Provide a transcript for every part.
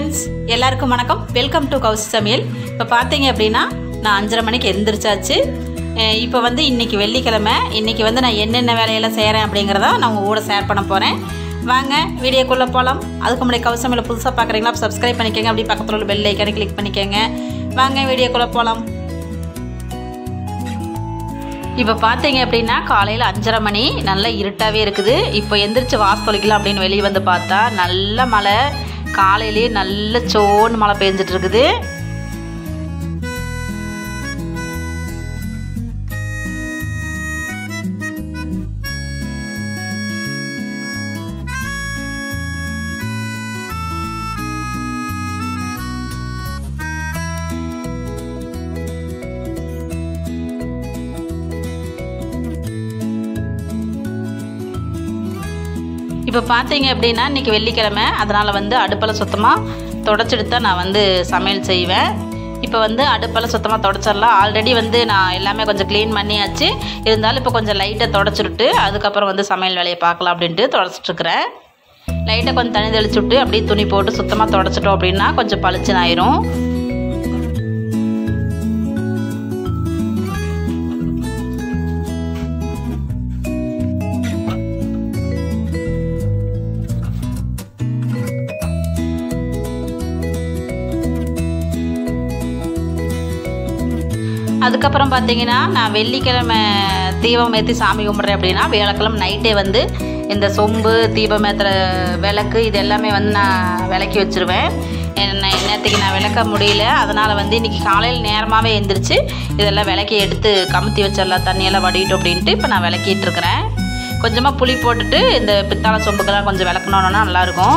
friends எல்லாருக்கும் வணக்கம் welcome to Kousi சமையல் இப்போ பார்த்தீங்க அப்படின்னா நான் அஞ்சரை மணிக்கு எந்திரிச்சாச்சு அஹ் இப்போ வந்து இன்றைக்கி வெள்ளிக்கிழமை இன்றைக்கி வந்து நான் என்னென்ன வேலையெல்லாம் செய்கிறேன் அப்படிங்கிறத நான் உங்கள் கூட ஷேர் பண்ண போகிறேன் வாங்க வீடியோக்குள்ளே போகலாம் அதுக்கு முன்னாடி கவுசி சமையல் புதுசாக பார்க்குறீங்களா சப்ஸ்கிரைப் பண்ணிக்கோங்க அப்படி பக்கத்தில் உள்ள பெல் ஐக்கனை கிளிக் பண்ணிக்கோங்க வாங்க வீடியோக்குள்ளே போகலாம் இப்போ பார்த்தீங்க அப்படின்னா காலையில் அஞ்சரை மணி நல்லா இருட்டாகவே இருக்குது இப்போ எந்திரிச்சு வாஸ் தொலைக்கலாம் அப்படின்னு வெளியே வந்து பார்த்தா நல்ல மழை காலையிலேயே நல்ல சோன்னு மழை பெஞ்சிட்டு இருக்குது இப்போ பார்த்தீங்க அப்படின்னா இன்றைக்கி வெள்ளிக்கிழமை அதனால் வந்து அடுப்பில் சுத்தமாக தொடச்சிட்டு தான் நான் வந்து சமையல் செய்வேன் இப்போ வந்து அடுப்பெல்லாம் சுத்தமாக தொடச்சிடலாம் ஆல்ரெடி வந்து நான் எல்லாமே கொஞ்சம் க்ளீன் பண்ணியாச்சு இருந்தாலும் இப்போ கொஞ்சம் லைட்டை தொடச்சிட்டு அதுக்கப்புறம் வந்து சமையல் வேலையை பார்க்கலாம் அப்படின்ட்டு தொடச்சிட்ருக்குறேன் லைட்டை கொஞ்சம் தண்ணி தெளிச்சு விட்டு அப்படியே துணி போட்டு சுத்தமாக தொடச்சிட்டோம் அப்படின்னா கொஞ்சம் பளிச்சுன்னு ஆயிரும் அதுக்கப்புறம் பார்த்தீங்கன்னா நான் வெள்ளிக்கிழமை தீபம் ஏற்றி சாமி கும்பிட்றேன் அப்படின்னா வியாழக்கிழமை நைட்டே வந்து இந்த சொம்பு தீபம் ஏற்றுற விளக்கு இது எல்லாமே வந்து நான் விளக்கி வச்சுருவேன் என்ன நேற்றுக்கு நான் விளக்க முடியல அதனால் வந்து இன்றைக்கி காலையில் நேரமாகவே எழுந்திரிச்சு இதெல்லாம் விளக்கி எடுத்து கமுத்தி வச்சிடலாம் தண்ணியெல்லாம் வடிட்டோம் அப்படின்ட்டு இப்போ நான் விளக்கிட்டு இருக்கிறேன் கொஞ்சமாக புளி போட்டுட்டு இந்த பித்தாளை சொம்புக்கெல்லாம் கொஞ்சம் விளக்கணுன்னா நல்லாயிருக்கும்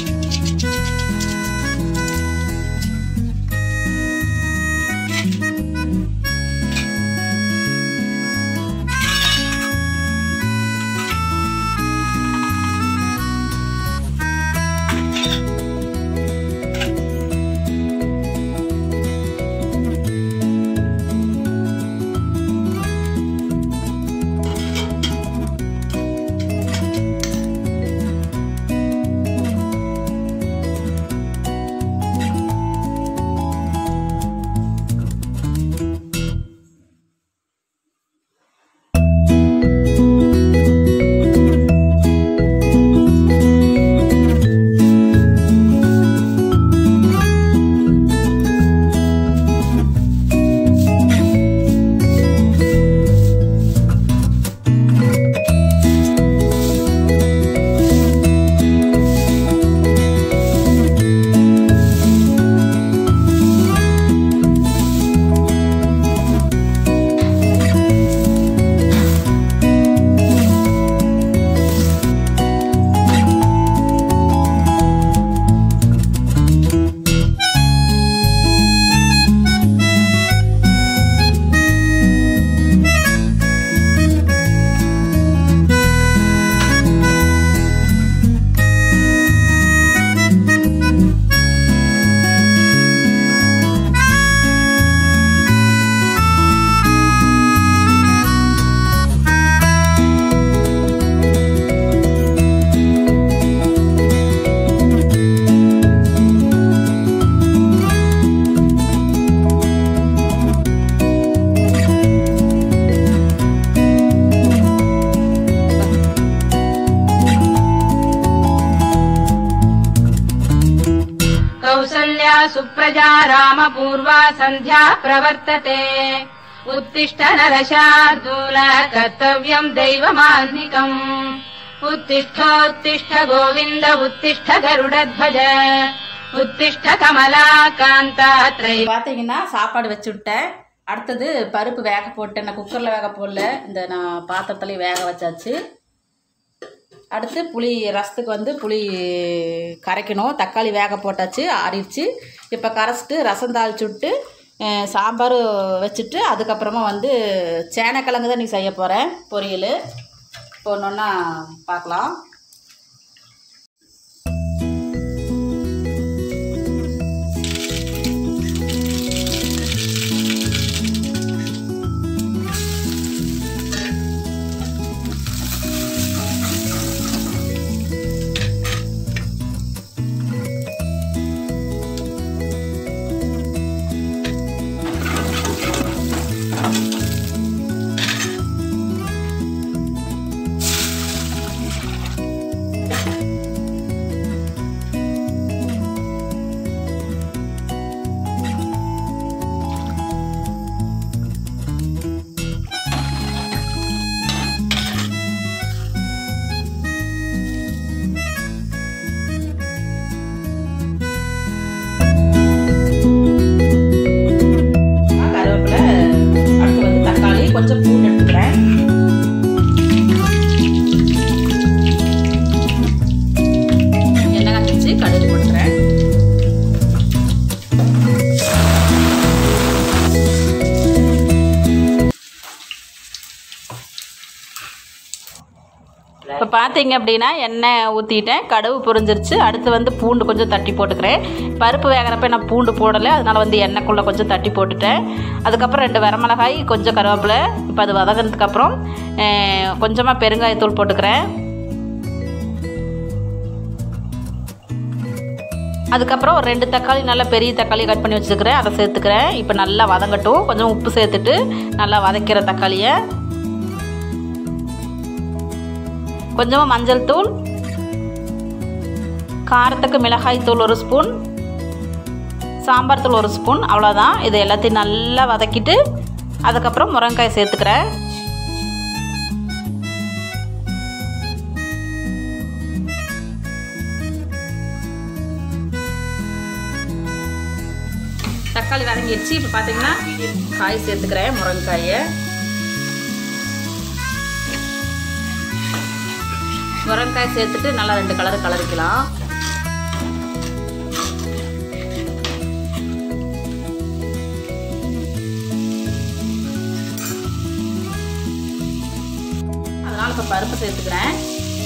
कौसल्या सुप्रजा रामपूर्वा सन्ध्या प्रवर्तते उत्तिष्ठ नरशार्दूल कर्तव्यम् दैवमान्निकम् उत्तिष्ठोत्तिष्ठ गोविन्द उत्तिष्ठ गरुडध्वज उत्तिष्ठ कमलाकान्ता त्रय பார்த்தீங்கன்னா சாப்பாடு வச்சு விட்டேன் அடுத்தது பருப்பு வேக போட்டேன் நான் குக்கரில் வேக போடல இந்த நான் பாத்திரத்துலேயும் வேக வச்சாச்சு அடுத்து புளி ரசத்துக்கு வந்து புளி கரைக்கணும் தக்காளி வேக போட்டாச்சு ஆறிடுச்சு இப்போ கரைச்சிட்டு ரசம் தாளிச்சு விட்டு அஹ், சாம்பார் வச்சுட்டு அதுக்கப்புறமா வந்து சேனக்கிழங்கு தான் நீ செய்ய போகிறேன் பொரியல் இப்போ ஒன்று ஒன்றா பார்க்கலாம் பார்த்தீங்க அப்படின்னா எண்ணெய் ஊற்றிட்டேன் கடுகு பொரிஞ்சிருச்சு அடுத்து வந்து பூண்டு கொஞ்சம் தட்டி போட்டுக்கிறேன் பருப்பு வேகிறப்ப நான் பூண்டு போடலை அதனால் வந்து எண்ணெய்க்குள்ளே கொஞ்சம் தட்டி போட்டுட்டேன் அதுக்கப்புறம் ரெண்டு வரமிளகாய் கொஞ்சம் கருவேப்பிலை இப்போ அது வதங்கினதுக்கப்புறம் கொஞ்சமாக பெருங்காயத்தூள் போட்டுக்கிறேன் அதுக்கப்புறம் ஒரு ரெண்டு தக்காளி நல்லா பெரிய தக்காளி கட் பண்ணி வச்சுருக்கிறேன் அதை சேர்த்துக்கிறேன் இப்போ நல்லா வதங்கட்டும் கொஞ்சம் உப்பு சேர்த்துட்டு நல்லா வதக்கிற தக்காளியை கொஞ்சமாக மஞ்சள் தூள் காரத்துக்கு மிளகாய் தூள் ஒரு ஸ்பூன் சாம்பார் தூள் ஒரு ஸ்பூன் அவ்வளோதான் இது எல்லாத்தையும் நல்லா வதக்கிட்டு அதுக்கப்புறம் முருங்காய் சேர்த்துக்கிறேன் தக்காளி வதங்கிடுச்சு இப்போ பார்த்தீங்கன்னா காய் சேர்த்துக்கிறேன் முருங்காயை முருங்காய் சேர்த்துட்டு நல்லா ரெண்டு கலர் கலரிக்கலாம் அதனால் இப்போ பருப்பு சேர்த்துக்கிறேன்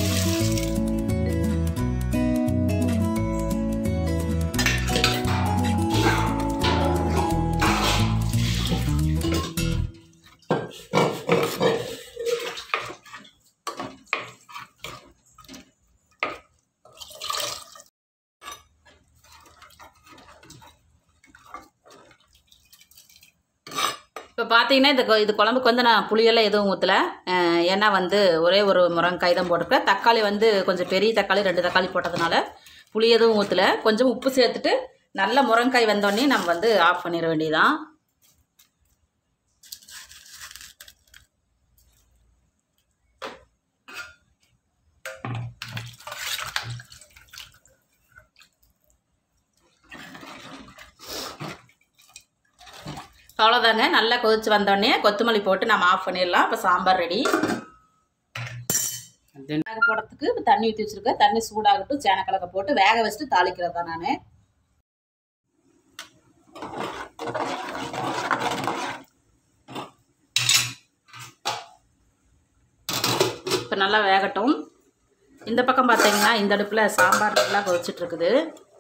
இப்போ பார்த்தீங்கன்னா இந்த கொ- இது குழம்புக்கு வந்து நான் புளியெல்லாம் எதுவும் ஊற்றலை ஏன்னா வந்து ஒரே ஒரு முருங்காய் தான் போட்டிருக்கேன் தக்காளி வந்து கொஞ்சம் பெரிய தக்காளி ரெண்டு தக்காளி போட்டதுனால புளி எதுவும் ஊற்றலை கொஞ்சம் உப்பு சேர்த்துட்டு நல்ல முருங்காய் வந்தோடனே நம்ம வந்து ஆஃப் பண்ணிட வேண்டியதான் அவ்வளோதாங்க நல்லா கொதிச்சு வந்தோடனே கொத்தமல்லி போட்டு நம்ம ஆஃப் பண்ணிடலாம் இப்போ சாம்பார் ரெடி வேக போடுறதுக்கு இப்போ தண்ணி ஊற்றி வச்சுருக்கேன் தண்ணி சூடாகட்டும் சேனக்கிழக்க போட்டு வேக வச்சுட்டு தாளிக்கிறது தான் நான் இப்போ நல்லா வேகட்டும் இந்த பக்கம் பார்த்தீங்கன்னா இந்த அடுப்பில் சாம்பார் நல்லா கொதிச்சிட்டு இருக்குது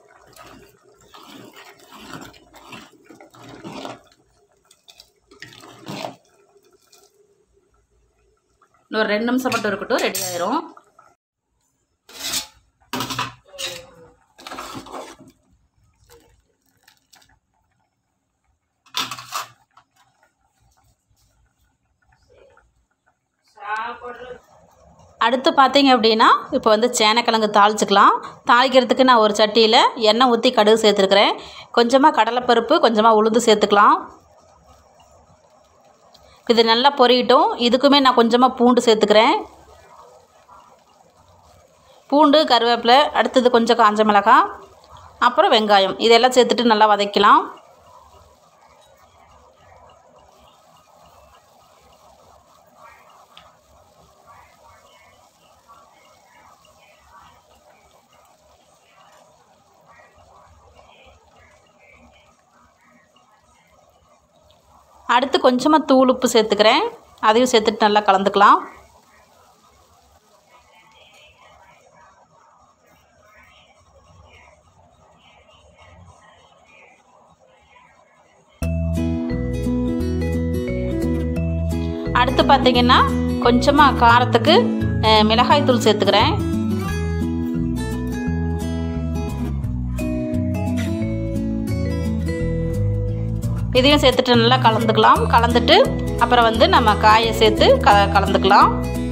இன்னொரு ரெண்டு நிமிஷம் மட்டும் இருக்கட்டும் ரெடி ஆயிரும் அடுத்து பார்த்தீங்க அப்படின்னா இப்போ வந்து சேனக்கிழங்கு தாளிச்சுக்கலாம் தாளிக்கிறதுக்கு நான் ஒரு சட்டியில் எண்ணெய் ஊற்றி கடுகு சேர்த்துருக்குறேன் கொஞ்சமாக கடலைப்பருப்பு கொஞ்சமாக உளுந்து சேர்த்துக்கலாம் இது நல்லா பொரியட்டும் இதுக்குமே நான் கொஞ்சமாக பூண்டு சேர்த்துக்கிறேன் பூண்டு கருவேப்பிலை அடுத்தது கொஞ்சம் காஞ்ச மிளகாய் அப்புறம் வெங்காயம் இதெல்லாம் சேர்த்துட்டு நல்லா வதக்கலாம் அடுத்து கொஞ்சமாக தூள் உப்பு சேர்த்துக்கிறேன் அதையும் சேர்த்துட்டு நல்லா கலந்துக்கலாம் அடுத்து பார்த்தீங்கன்னா கொஞ்சமாக காரத்துக்கு அஹ், மிளகாய் தூள் சேர்த்துக்கிறேன் இதையும் சேர்த்துட்டு நல்லா கலந்துக்கலாம் கலந்துட்டு அப்புறம் வந்து நம்ம காயை சேர்த்து க கலந்துக்கலாம்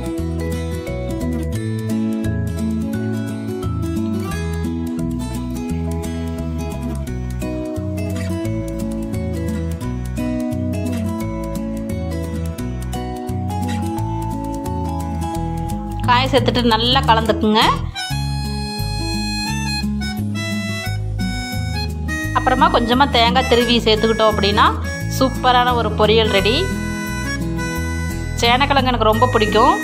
காயை சேர்த்துட்டு நல்லா கலந்துக்குங்க அப்புறமா கொஞ்சமாக தேங்காய் திருவி சேர்த்துக்கிட்டோம் அப்படின்னா சூப்பரான ஒரு பொரியல் ரெடி சேனக்கிழங்கு எனக்கு ரொம்ப பிடிக்கும்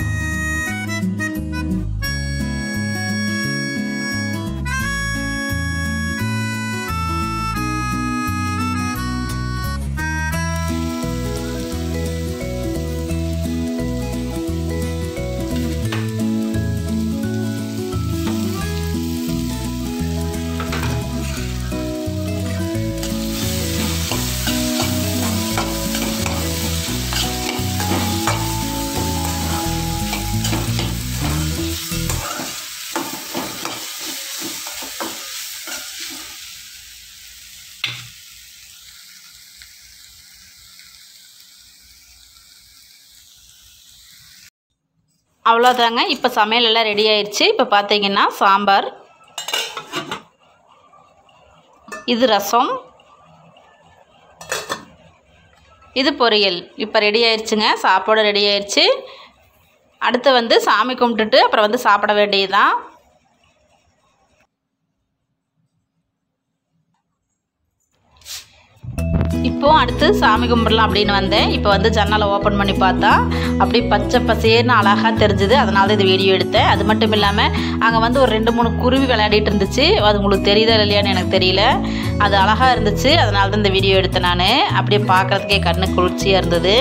அவ்வளோதாங்க இப்போ சமையல் எல்லாம் ரெடி ஆயிடுச்சு இப்போ பார்த்தீங்கன்னா சாம்பார் இது ரசம் இது பொரியல் இப்போ ரெடி ஆயிடுச்சுங்க சாப்பாடு ரெடி ஆயிடுச்சு அடுத்து வந்து சாமி கும்பிட்டுட்டு அப்புறம் வந்து சாப்பிட வேண்டியதுதான் இப்போ அடுத்து சாமி கும்பிடலாம் அப்படின்னு வந்தேன் இப்போ வந்து ஜன்னலை ஓப்பன் பண்ணி பார்த்தா அப்படியே பச்சை பசேர்னு அழகாக தெரிஞ்சுது அதனால தான் இந்த வீடியோ எடுத்தேன் அது மட்டும் இல்லாமல் அங்கே வந்து ஒரு ரெண்டு மூணு குருவி விளையாடிட்டு இருந்துச்சு அது உங்களுக்கு தெரியுதா இல்லையான்னு எனக்கு தெரியல அது அழகாக இருந்துச்சு அதனால தான் இந்த வீடியோ எடுத்தேன் நான் அப்படியே பார்க்குறதுக்கே கண்ணு குளிர்ச்சியாக இருந்தது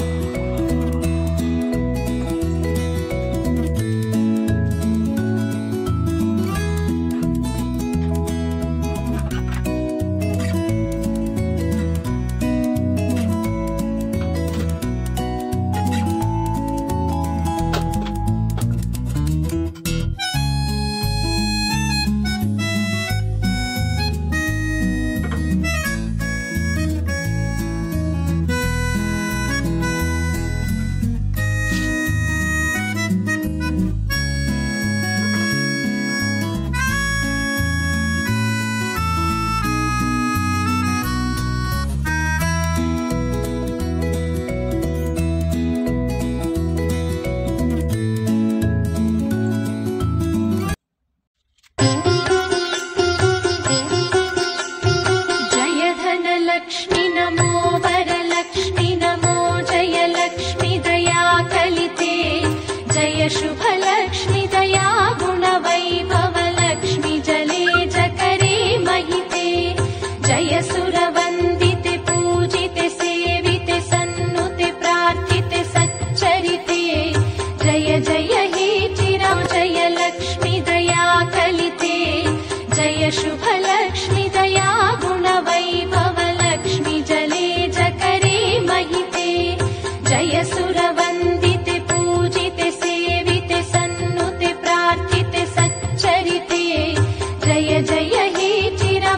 जय धनलक्ष्मि नमो वरलक्ष्मि नमो जय लक्ष्मि दया कलिते जय शुभलक्ष्मि दया गुणवैभव लक्ष्मि जले जकरे महिते जय सुरवन्दिते पूजिते सेविते सन्नुते प्रार्थिते सच्चरिते जय जय हे चिरा जय लक्ष्मि दया कलिते जय शुभलक्ष्मि दया गुणवैभव लक्ष्मि जले जकरे महिते जय सुरवन्दिते पूजिते सेविते सन्नुते प्रार्थिते सच्चरिते जय जय हे चिरा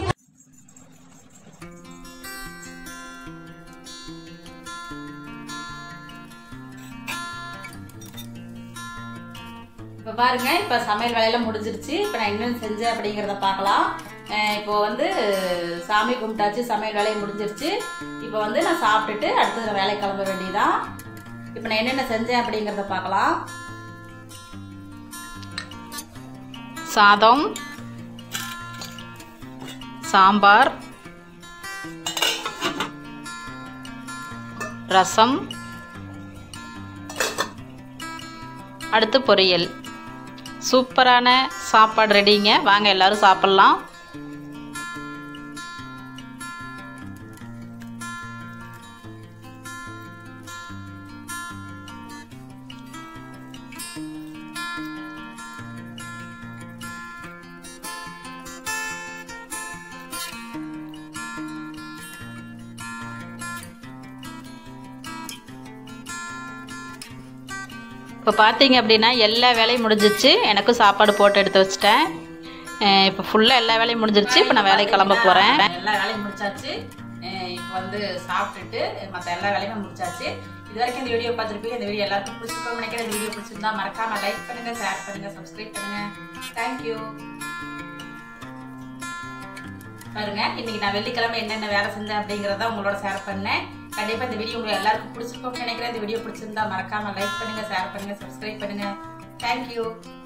இப்போ பாருங்க இப்போ சமையல் வேலையெல்லாம் முடிஞ்சிருச்சு இப்போ நான் என்னென்ன செஞ்சேன் அப்படிங்கிறத பார்க்கலாம் அஹ் இப்போ வந்து சாமி கும்பிட்டாச்சு சமையல் வேலையை முடிஞ்சிருச்சு இப்போ வந்து நான் சாப்பிட்டுட்டு அடுத்தது நான் வேலை கிளம்ப வேண்டியதான் இப்போ நான் என்னென்ன செஞ்சேன் அப்படிங்கிறத பார்க்கலாம் சாதம் சாம்பார் ரசம் அடுத்து பொரியல் சூப்பரான சாப்பாடு ரெடிங்க வாங்க எல்லாரும் சாப்பிட்லாம் இப்போ பார்த்தீங்க அப்படின்னா எல்லா வேலையும் முடிஞ்சிச்சு எனக்கும் சாப்பாடு போட்டு எடுத்து வச்சிட்டேன் அஹ் இப்போ ஃபுல்லாக எல்லா வேலையும் முடிஞ்சிருச்சு இப்போ நான் வேலைக்கு கிளம்ப போகிறேன் எல்லா வேலையும் முடிச்சாச்சு அஹ் இப்போ வந்து சாப்பிட்டுட்டு மற்ற எல்லா வேலையுமே முடிச்சாச்சு இது வரைக்கும் இந்த வீடியோ பார்த்துருப்பீங்க இந்த வீடியோ எல்லாருக்கும் பிடிச்சிருக்கோம் நினைக்கிறேன் இந்த வீடியோ பிடிச்சிருந்தா மறக்காம லைக் பண்ணுங்க ஷேர் பண்ணுங்க சப்ஸ்கிரைப் பண்ணுங்க தேங்க்யூ பாருங்க இன்னைக்கு நான் வெள்ளிக்கிழமை என்னென்ன வேலை செஞ்சேன் அப்படிங்கிறத உங்களோட ஷேர் பண்ணேன் கண்டிப்பா இந்த வீடியோ உங்களுக்கு எல்லாருக்கும் பிடிச்சிருக்கும்னு நினைக்கிறேன் இந்த வீடியோ பிடிச்சிருந்தா மறக்காம லைக் பண்ணுங்க ஷேர் பண்ணுங்க சப்ஸ்கிரைப் பண்ணுங்க தேங்க்யூ